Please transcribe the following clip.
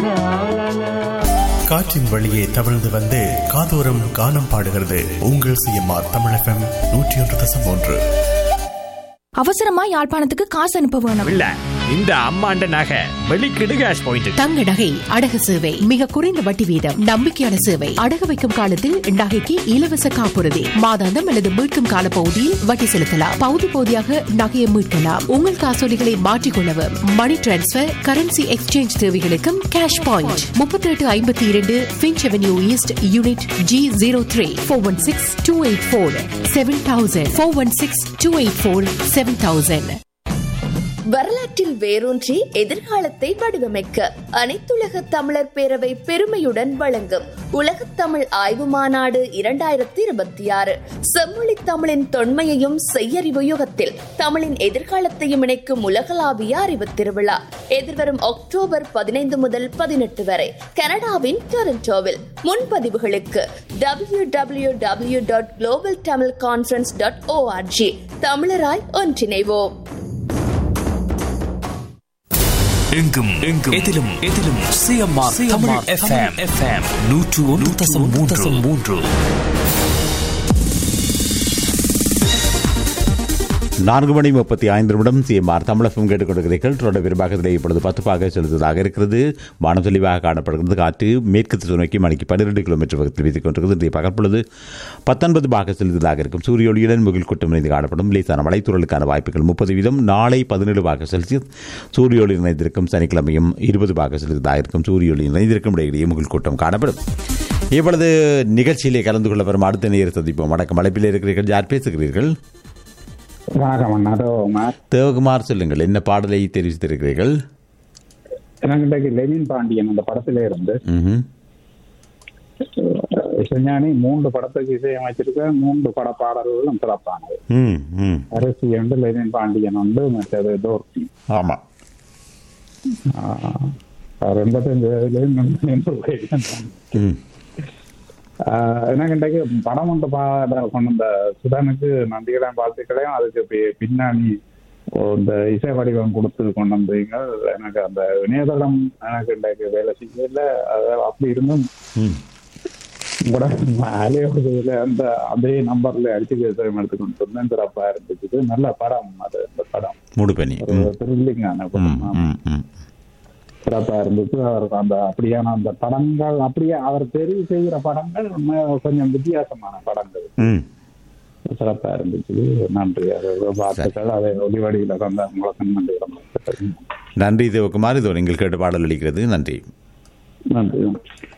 காற்றின் வழியே தவழ்ந்து வந்து காதோரம் கானம் பாடுகிறது உங்கள் சிஎம்ஆர் தமிழ் எஃப்எம் நூற்றி ஒன்று தசம் ஒன்று அவசரமா யாழ்ப்பாணத்துக்கு காசு அனுப்ப வேணும் இல்ல இந்த அம்மாண்ட நகை வெளிக்கிடு கேஷ் பாயிண்ட் தங்க நகை அடகு சேவை மிக குறைந்த வட்டி வீதம் நம்பிக்கையான சேவை அடகு வைக்கும் காலத்தில் நகைக்கு இலவச காப்புறுதி மாதாந்தம் அல்லது மீட்கும் கால பகுதியில் வட்டி செலுத்தலாம் பகுதி பகுதியாக நகையை மீட்கலாம் உங்கள் காசோலிகளை மாற்றிக்கொள்ளவும் மணி டிரான்ஸ்பர் கரன்சி எக்ஸ்சேஞ்ச் தேவைகளுக்கும் கேஷ் பாயிண்ட் முப்பத்தி எட்டு ஐம்பத்தி இரண்டு Finch avenue east unit G zero three four one six two eight four seven thousand four one six two eight four seven thousand வரலாற்றில் வேரூன்றி எதிர்காலத்தை வடிவமைக்க அனைத்துலக தமிழர் பேரவை பெருமையுடன் வழங்கும் உலகத் தமிழ் ஆய்வு மாநாடு இரண்டாயிரத்தி இருபத்தி ஆறு செம்மொழி தமிழின் தொன்மையையும் செய்யறிவு யுகத்தில் தமிழின் எதிர்காலத்தையும் இணைக்கும் உலகளாவிய அறிவு திருவிழா எதிர்வரும் அக்டோபர் பதினைந்து முதல் பதினெட்டு வரை கனடாவின் டொரண்டோவில் முன்பதிவுகளுக்கு W W W dot global Tamil conference dot ORG தமிழராய் ஒன்றிணைவோம் எங்கும் எங்கும் எதிலும் எதிலும் சிஎம்ஆர் தமிழ் எஃப்எம் எஃப்எம் நூற்று ஒன்று தசம் மூன்று தசம் மூன்று நான்கு மணி முப்பத்தி ஐந்து நிமிடம் சிஎம்ஆர் தமிழகம் கேட்டுக் கொடுக்கிறீர்கள் தொடர் விரிவாக்கத்தில் இப்பொழுது பத்து பாக செலுத்துவதாக இருக்கிறது வானம் தெளிவாக காணப்படுகிறது காற்று மேற்கு திசை நோக்கி மணிக்கு பன்னிரண்டு கிலோமீட்டர் வேகத்தில் வீசிக் கொண்டிருக்கிறது இன்றைய பகற்பொழுது பத்தொன்பது பாக செலுத்துவதாக இருக்கும் சூரிய ஒளியுடன் முகில் கூட்டம் இணைந்து காணப்படும் லேசான மலைத்தூரலுக்கான வாய்ப்புகள் முப்பது வீதம் நாளை பதினேழு பாக செல்சியஸ் சூரிய ஒளி இணைந்திருக்கும் சனிக்கிழமையும் இருபது பாக செலுத்துவதாக இருக்கும் சூரிய ஒளி இணைந்திருக்கும் இடையிலேயே முகில் கூட்டம் காணப்படும் இப்பொழுது நிகழ்ச்சியிலே கலந்து கொள்ள வரும் அடுத்த நேர் சந்திப்போம் வணக்கம் அழைப்பில் இருக்கிறீர்கள் யார் பேசுகிறீர்கள் வணக்கம் அண்ணா அதோமார் தேவகுமார் சொல்லுங்கள் என்ன பாடலை தெரிவித்திருக்கிறீர்கள் எனக்கு லெனின் பாண்டியன் அந்த படத்திலே இருந்து ம்ஹும். இசைஞானி மூன்று படத்துக்கு இசையமைச்சிருக்க மூன்று பட பாடல்களும் சிறப்பானது ம் ம் அரிசி உண்டு லெனின் பாண்டியன் உண்டு மற்றது தோர்த்தி ஆமாம் எண்பத்தஞ்சு வயதுலேயும் நின்று போயிருக்கேன் ம் ஆஹ் எனக்கு இன்றைக்கு படம் ஒன்று பாட கொண்டு வந்த சுதானுக்கு நன்றிகளையும் வாழ்த்துக்களையும் அதுக்கு பி- பின்னாடி இந்த இசை வடிவம் கொடுத்து கொண்டு வந்தீங்க எனக்கு அந்த இணையதளம் எனக்கு இன்றைக்கு வேலை செய்யல அது அப்படி இருந்தும் ம் கூட அலையோடுல அந்த அதே நம்பர்ல அடிச்சு விவசாயம் எடுத்து கொண்டு வந்தேன் சிறப்பா இருந்துச்சு நல்ல படம் அது அந்த படம் மூடுபனி ஒரு ம் த்ரில்லிங்கான ம் படம் ஆமா. ம் ம் சிறப்பா இருந்துச்சு அவருக்கு அந்த அப்படியான அந்த படங்கள் அப்படியே அவர் தெரிவு செய்கிற படங்கள் உண்மையா கொஞ்சம் வித்தியாசமான படங்கள் ம் சிறப்பா இருந்துச்சு நன்றி அது வாழ்த்துக்கள் அதை ஒளிவடியில தந்த உங்களுக்கு நன்றி ரொம்ப நன்றி தேவகுமார் இதோ நீங்கள் கேட்ட பாடல் அளிக்கிறது நன்றி நன்றி